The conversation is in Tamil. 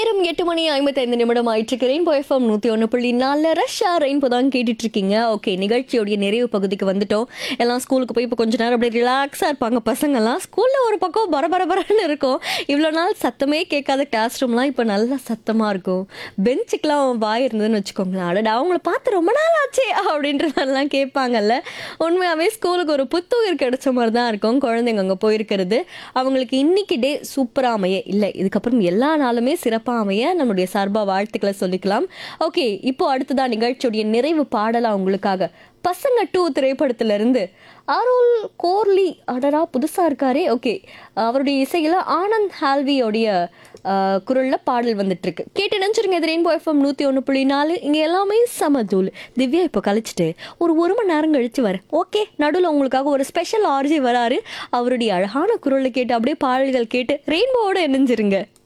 நேரம் எட்டு மணி ஐம்பத்தைந்து நிமிடம் ஆயிட்டு ரெயின்போ எஃப்எம் நூற்றி ஒன்று புள்ளி நாலு ரஷ்ஷா ரெயின்போ தான் கேட்டுட்டு இருக்கீங்க ஓகே நிகழ்ச்சியோடைய நிறைவு பகுதிக்கு வந்துட்டோம் எல்லாம் ஸ்கூலுக்கு போய் இப்போ கொஞ்ச நேரம் அப்படியே ரிலாக்ஸாக இருப்பாங்க பசங்கள்லாம் ஸ்கூலில் ஒரு பக்கம் பர பர பரன்னு இருக்கும் இவ்வளோ நாள் சத்தமே கேட்காத கிளாஸ் ரூம்லாம் இப்போ நல்லா சத்தமாக இருக்கும் பெஞ்சுக்கெலாம் வாய் இருந்ததுன்னு வச்சுக்கோங்களேன் அடடா அவங்கள பார்த்து ரொம்ப நாள் ஆச்சே அப்படின்ற மாதிரிலாம் கேட்பாங்கல்ல உண்மையாகவே ஸ்கூலுக்கு ஒரு புத்துயிர் கிடைச்ச மாதிரி தான் இருக்கும் குழந்தைங்க அங்கே போயிருக்கிறது அவங்களுக்கு இன்னைக்கு டே சூப்பராக அமைய இல்லை இதுக்கப்புறம் எல்லா நாளுமே சிறப்பாக அமைய நம்மளுடைய சார்பாக வாழ்த்துக்களை சொல்லிக்கலாம் ஓகே இப்போ அடுத்ததான் நிகழ்ச்சியுடைய நிறைவு பாடலாம் உங்களுக்காக பசங்க டூ திரைப்படத்திலிருந்து அருள் கோர்லி அடரா புதுசாக இருக்காரே ஓகே அவருடைய இசையில் ஆனந்த் ஹால்வியோடைய குரலில் பாடல் வந்துட்டு இருக்கு கேட்டு நினச்சிருங்க இது ரெயின்போ எஃப்எம் நூற்றி ஒன்று புள்ளி நாலு இங்கே எல்லாமே சமதூள் திவ்யா இப்போ கழிச்சிட்டு ஒரு ஒரு மணி நேரம் கழிச்சு வரேன் ஓகே நடுவில் உங்களுக்காக ஒரு ஸ்பெஷல் ஆர்ஜி வராரு அவருடைய அழகான குரலை கேட்டு அப்படியே பாடல்கள் கேட்டு ரெயின்போவோட இணைஞ்சிருங்க